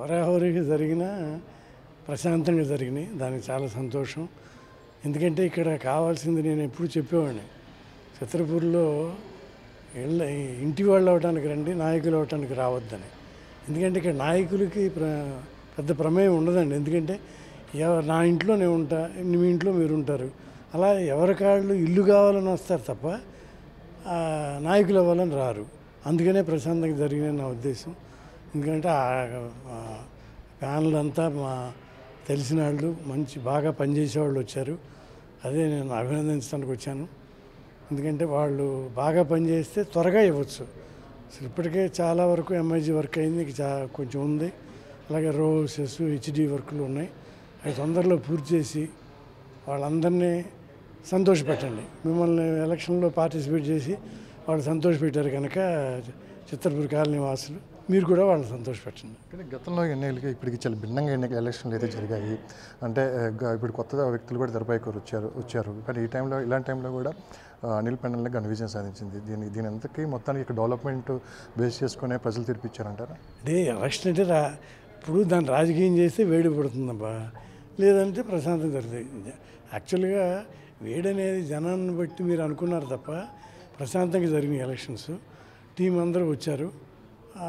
హోరాహోరీగా జరిగినా ప్రశాంతంగా జరిగినాయి దానికి చాలా సంతోషం ఎందుకంటే ఇక్కడ కావాల్సింది నేను ఎప్పుడు చెప్పేవాడిని చిత్రపూర్లో ఇళ్ళ ఇంటి వాళ్ళు అవడానికి రండి నాయకులు అవడానికి రావద్దని ఎందుకంటే ఇక్కడ నాయకులకి ప్ర పెద్ద ప్రమేయం ఉండదండి ఎందుకంటే ఎవ- నా ఇంట్లో నేను ఉంటా మీ ఇంట్లో మీరు ఉంటారు అలా ఎవరి కాళ్ళు ఇల్లు కావాలని వస్తారు తప్ప ఆ, నాయకులు అవ్వాలని రారు అందుకనే ప్రశాంతంగా జరిగిన నా ఉద్దేశం ఎందుకంటే ఆ- ఆ ప్యానల్ అంతా మా తెలిసిన వాళ్ళు మంచి బాగా పనిచేసే వాళ్ళు వచ్చారు అదే నేను అభినందించడానికి వచ్చాను ఎందుకంటే వాళ్ళు బాగా పనిచేస్తే త్వరగా ఇవ్వచ్చు అసలు ఇప్పటికే చాలా వరకు ఎంఐజీ వర్క్ అయింది ఇంక చా కొంచెం ఉంది అలాగే రోసెస్ హెచ్డి వర్కులు ఉన్నాయి అవి తొందరలో పూర్తి చేసి వాళ్ళందరినీ సంతోషపెట్టండి మిమ్మల్ని ఎలక్షన్లో పార్టిసిపేట్ చేసి వాళ్ళు సంతోషపెట్టారు కనుక చిత్రపూర్ కాలనీ వాసులు మీరు కూడా వాళ్ళని సంతోషపెట్టండి కానీ గతంలో ఎన్నికలకి ఇప్పటికి చాలా భిన్నంగా ఎన్నిక ఎలక్షన్లు అయితే జరిగాయి అంటే ఆ, గ- ఇప్పుడు కొత్త వ్యక్తులు కూడా తెరపైకి వచ్చారు వచ్చారు కానీ ఈ టైంలో ఇలాంటి టైంలో కూడా ఆ, అనిల్ పెండల్ని ఘన విజయం సాధించింది దీని దీని అంతకీ మొత్తానికి ఇక్కడ డెవలప్మెంట్ బేస్ చేసుకునే ప్రజలు తీర్పిచ్చారంటారా అంటే ఎలక్షన్ అంటే రా ఇప్పుడు దాన్ని రాజకీయం చేస్తే వేడి పడుతుందబ్బా లేదంటే ప్రశాంతం జరుగుతుంది యాక్చువల్గా వేడి అనేది జనాన్ని బట్టి మీరు అనుకున్నారు తప్ప ప్రశాంతంగా జరిగిన ఎలక్షన్స్ టీం అందరూ వచ్చారు ఆ,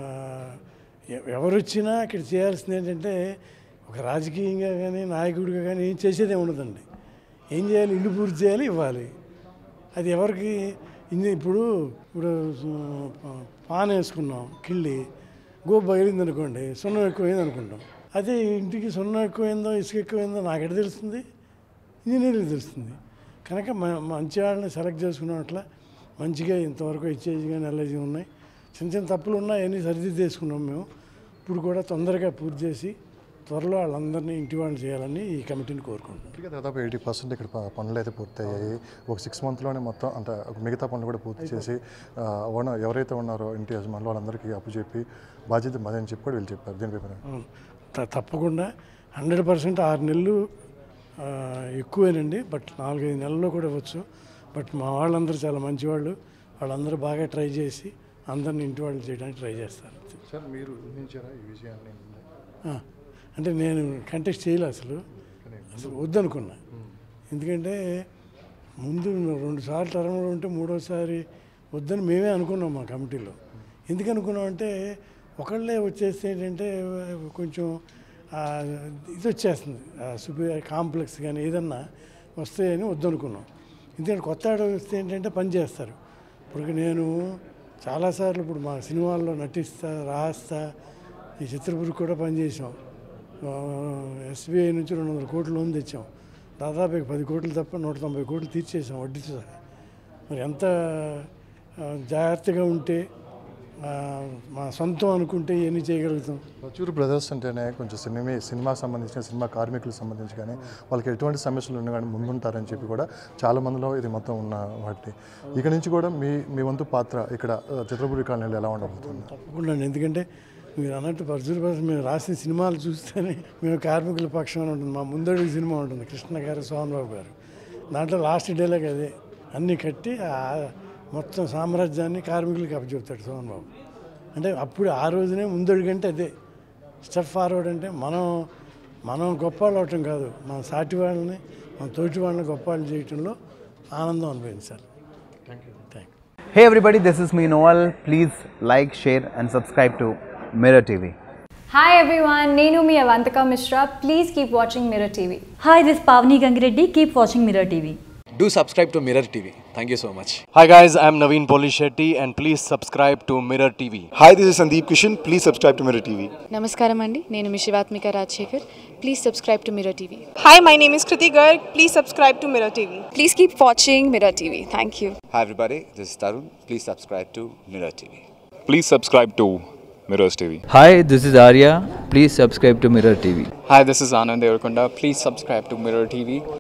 ఎ- ఎవరు వచ్చినా ఇక్కడ చేయాల్సింది ఏంటంటే ఒక రాజకీయంగా కానీ నాయకుడిగా కానీ ఏం చేసేదే ఉండదండి ఏం చేయాలి ఇల్లు పూర్తి చేయాలి ఇవ్వాలి అది ఎవరికి ఇన్ని ఇప్పుడు ఇప్పుడు ఆ, పాన్ వేసుకున్నాం కిళ్ళి గోపు పగిలింది అనుకోండి సున్నం ఎక్కువైంది అనుకుంటాం అదే ఇంటికి సున్నం ఎక్కువైందో ఇసుక ఎక్కువైందో నాకు ఎక్కడ తెలుస్తుంది ఇంజనీరింగ్ తెలుస్తుంది కనుక మ- మంచి వాళ్ళని సెలెక్ట్ చేసుకున్నాం అట్లా మంచిగా ఇంతవరకు హెచ్ఐజీ కానీ ఎల్ఐజీ ఉన్నాయి చిన్న చిన్న తప్పులు ఉన్నాయి అన్నీ సరిదిద్దేసుకున్నాం మేము ఇప్పుడు కూడా తొందరగా పూర్తి చేసి త్వరలో వాళ్ళందరినీ ఇంటి వాళ్ళు చేయాలని ఈ కమిటీని కోరుకుంటున్నాం ఇప్పటికే దాదాపు ఎయిటీ పర్సెంట్ ఇక్కడ ప- పనులు అయితే పూర్తయ్యాయి ఒక సిక్స్ మంత్లోనే మొత్తం అంటే మిగతా పనులు కూడా పూర్తి చేసి ఆ, ఓనర్ ఎవరైతే ఉన్నారో ఇంటి యజమానులు వాళ్ళందరికీ అప్పు చెప్పి బాధ్యత మాదని చెప్పి కూడా వీళ్ళు చెప్పారు దీనిపై మీరు అవును. త- తప్పకుండా హండ్రెడ్ పర్సెంట్ ఆరు నెలలు ఆ, ఎక్కువేనండి బట్ నాలుగైదు నెలల్లో కూడా ఇవ్వచ్చు బట్ మా వాళ్ళందరూ చాలా మంచివాళ్ళు వాళ్ళందరూ బాగా ట్రై చేసి అందరిని ఇంటి వాళ్ళు చేయడానికి ట్రై చేస్తారు సార్ మీరు ఊహించారా ఈ విషయాన్ని ఆ, అంటే నేను కంటెస్ట్ చేయలే అసలు అసలు వద్దనుకున్నా ఎందుకంటే ముందు రెండు సార్లు టర్మ్లో ఉంటే మూడోసారి వద్దని మేమే అనుకున్నాం మా కమిటీలో ఎందుకు అనుకున్నాం అంటే ఒకళ్ళే వచ్చేస్తే ఏంటంటే కొంచెం ఆ, ఇది వచ్చేస్తుంది సుపీరియర్ కాంప్లెక్స్ కానీ ఏదన్నా వస్తాయని వద్దనుకున్నాం ఎందుకంటే కొత్త ఆడ వస్తే ఏంటంటే పని చేస్తారు ఇప్పుడు నేను చాలాసార్లు ఇప్పుడు మా సినిమాల్లో నటిస్తా రాస్తా ఈ చిత్రపురికి కూడా పనిచేసాం ఎస్బీఐ నుంచి రెండు వందల కోట్ల లోన్ తెచ్చాం దాదాపు ఇక పది కోట్లు తప్ప నూట తొంభై కోట్లు తీర్చేసాం వడ్డీతో సహా మరి ఎంత ఆ, జాగ్రత్తగా ఉంటే ఆ, మా సొంతం అనుకుంటే ఇవన్నీ చేయగలుగుతాం పచ్చూరు బ్రదర్స్ అంటేనే కొంచెం సినిమా సినిమా సంబంధించిన సినిమా కార్మికులకు సంబంధించి కానీ వాళ్ళకి ఎటువంటి సమస్యలు ఉన్నా కానీ ముందుంటారని చెప్పి కూడా చాలా మందిలో ఇది మొత్తం ఉన్న వాటి ఇక నుంచి కూడా మీ మీ వంతు పాత్ర ఇక్కడ ఆ, చిత్రపూడి కాలనీలో ఎలా ఉండబోతుంది తప్పకుండా అండి. ఎందుకంటే మీరు అన్నట్టు పరచూరు పరచు మేము రాసిన సినిమాలు చూస్తేనే మేము కార్మికుల పక్షాన ఉంటుంది మా ముందడుగు సినిమా ఉంటుంది కృష్ణ గారు సోహన్ బాబు గారు దాంట్లో లాస్ట్ డేలాగ్ అదే అన్నీ కట్టి ఆ మొత్తం సామ్రాజ్యాన్ని కార్మికులకి అప్పచెప్తాడు సోహన్ బాబు అంటే అప్పుడు ఆ రోజునే ముందడుగంటే అదే స్టెప్ ఫార్వర్డ్ అంటే మనం మనం గొప్ప వాళ్ళు అవటం కాదు మన సాటి వాళ్ళని మన తోటి వాళ్ళని గొప్ప వాళ్ళు చేయటంలో ఆనందం అనుభవించాలి thank you thank you Hey everybody, this is me Noel. Please like, share, and subscribe to Mirror TV. Hi everyone, Nenu mi Avantika Mishra. Please keep watching Mirror TV. Hi, this is Pavni Gangireddy. Keep watching Mirror TV. Do subscribe to Mirror TV. Thank you so much. Hi guys, I'm Naveen Polishetty and please subscribe to Mirror TV. Hi, this is Sandeep Kishan. Please subscribe to Mirror TV. నమస్కారం అండి నేను మీ Shivathmika Rajasekhar please subscribe to Mirror TV Hi, my name is Kriti Garg. Please subscribe to Mirror TV. Please keep watching Mirror TV thank you Hi everybody, this is Tarun. Please subscribe to Mirror TV. Please subscribe to Mirrors TV. Hi, this is Arya. Please subscribe to Mirror TV. Hi, this is Anand Devarkonda. Please subscribe to Mirror TV.